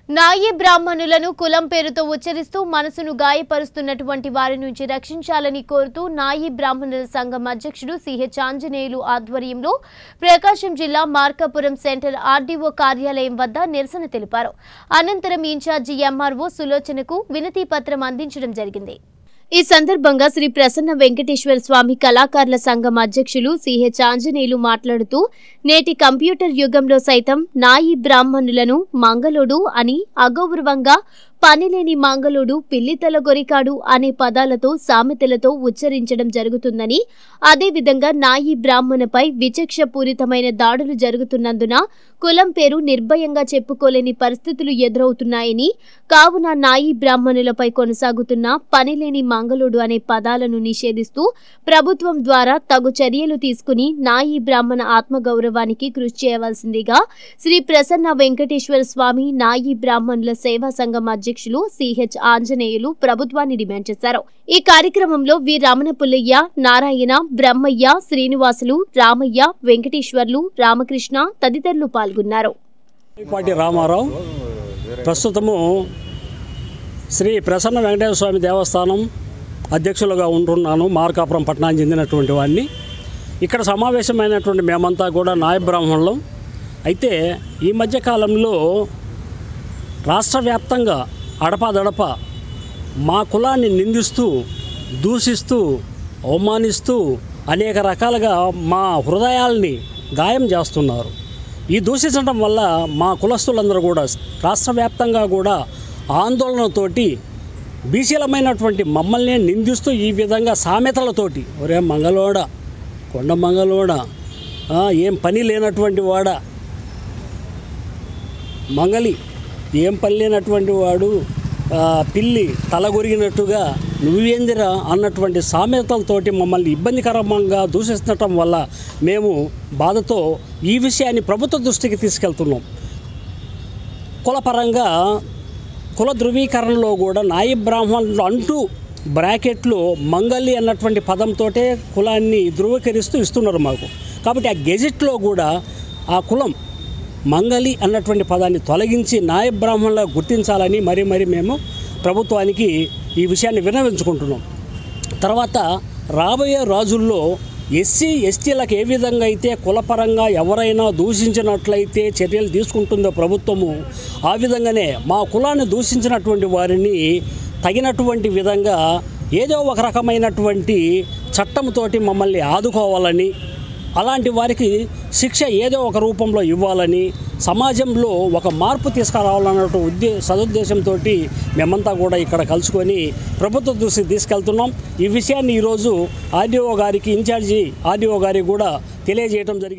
నాయి బ్రాహ్మణులను కులం పేరుతో ఉచ్చరిస్తూ మనసును గాయపరుస్తున్నటువంటి వారి నుంచి రక్షించాలని కోరుతూ నాయి బ్రాహ్మణుల సంఘం అధ్యక్షుడు సిహెచ్ ఆంజనేయులు ఆధ్వర్యంలో ప్రకాశం జిల్లా మార్కాపురం సెంటర్ ఆర్డీఓ కార్యాలయం వద్ద నిరసన తెలిపారు అనంతరం ఇన్ఛార్జి ఎంఆర్ఓ సులోచనకు వినతి పత్రం అందించడం జరిగింది ఈ సందర్భంగా శ్రీ ప్రసన్న వెంకటేశ్వర స్వామి కళాకారుల సంఘం అధ్యక్షులు సిహెచ్ ఆంజనేయులు మాట్లాడుతూ నేటి కంప్యూటర్ యుగంలో సైతం నాయి బ్రాహ్మణులను మంగళుడు అని అగౌరవంగా పనిలేని మంగళుడు పిల్లితల గొరికాడు అనే పదాలతో సామెతలతో ఉచ్చరించడం జరుగుతుందని అదేవిధంగా నాయి బ్రాహ్మణపై విచక్షపూరితమైన దాడులు జరుగుతున్నందున కులం పేరు నిర్భయంగా చెప్పుకోలేని పరిస్థితులు ఎదురవుతున్నాయని కావున నాయి బ్రాహ్మణులపై కొనసాగుతున్న పనిలేని మంగళుడు అనే పదాలను నిషేధిస్తూ ప్రభుత్వం ద్వారా తగు చర్యలు తీసుకుని నాయి బ్రాహ్మణ ఆత్మగౌరవానికి కృషి చేయవలసిందిగా శ్రీ ప్రసన్న వెంకటేశ్వర స్వామి నాయి బ్రాహ్మణుల సేవా సంఘం అధ్యక్షులు సిహెచ్ ఆంజనేయులు ప్రభుత్వాన్ని డిమాండ్ చేశారు ఈ కార్యక్రమంలో వి రమణ పుల్లయ్య నారాయణ బ్రహ్మయ్య శ్రీనివాసులు రామయ్య వెంకటేశ్వర్లు రామకృష్ణ తదితరులు పాల్గొన్నారు పాటి రామారావు ప్రస్తుతము శ్రీ ప్రసన్న వెంకటేశ్వర స్వామి దేవస్థానం అధ్యక్షులుగా ఉంటున్నాను మార్కాపురం పట్టణానికి చెందినటువంటి వాడిని ఇక్కడ సమావేశమైనటువంటి మేమంతా కూడా నాయ బ్రాహ్మణులం అయితే ఈ మధ్య కాలంలో రాష్ట్ర వ్యాప్తంగా అడపాదడప మా కులాన్ని నిందిస్తూ దూషిస్తూ అవమానిస్తూ అనేక రకాలుగా మా హృదయాల్ని గాయం చేస్తున్నారు ఈ దూషించడం వల్ల మా కులస్తులందరూ కూడా రాష్ట్ర వ్యాప్తంగా కూడా ఆందోళనతోటి బీసీలమైనటువంటి మమ్మల్ని నిందిస్తూ ఈ విధంగా సామెతలతోటి ఒరే మంగళోడ కొండ మంగళోడ ఆ, ఏం పని లేనటువంటి వాడా మంగలి ఏం పని లేనటువంటి వాడు ఆ, పిల్లి తలగొరిగినట్టుగా నువ్వేందిరా అన్నటువంటి సామెతలతోటి మమ్మల్ని ఇబ్బందికరంగా దూషిస్తుండటం వల్ల మేము బాధతో ఈ విషయాన్ని ప్రభుత్వ దృష్టికి తీసుకెళ్తున్నాం కులపరంగా కుల ధృవీకరణలో కూడా నాయి బ్రాహ్మణులు అంటూ బ్రాకెట్లో మంగలి అన్నటువంటి పదంతోటే కులాన్ని ధృవీకరిస్తూ ఇస్తున్నారు మాకు కాబట్టి ఆ గెజెట్లో కూడా ఆ కులం మంగలి అన్నటువంటి పదాన్ని తొలగించి నాయ బ్రాహ్మణులుగా గుర్తించాలని మరీ మరీ మేము ప్రభుత్వానికి ఈ విషయాన్ని విన్నవించుకుంటున్నాం తర్వాత రాబోయే రోజుల్లో ఎస్సీ ఎస్టీలకు ఏ విధంగా అయితే కులపరంగా ఎవరైనా దూషించినట్లయితే చర్యలు తీసుకుంటుందో ప్రభుత్వము ఆ విధంగానే మా కులాన్ని దూషించినటువంటి వారిని తగినటువంటి విధంగా ఏదో ఒక రకమైనటువంటి చట్టంతోటి మమ్మల్ని ఆదుకోవాలని అలాంటి వారికి శిక్ష ఏదో ఒక రూపంలో ఇవ్వాలని సమాజంలో ఒక మార్పు తీసుకురావాలన్నట్టు ఉద్దే సదుద్దేశంతో మేమంతా కూడా ఇక్కడ కలుసుకొని ప్రభుత్వ దృష్టికి తీసుకెళ్తున్నాం ఈ విషయాన్ని ఈరోజు ఆర్డీఓ గారికి ఇన్ఛార్జి ఆర్డీఓ గారికి కూడా తెలియజేయడం జరిగింది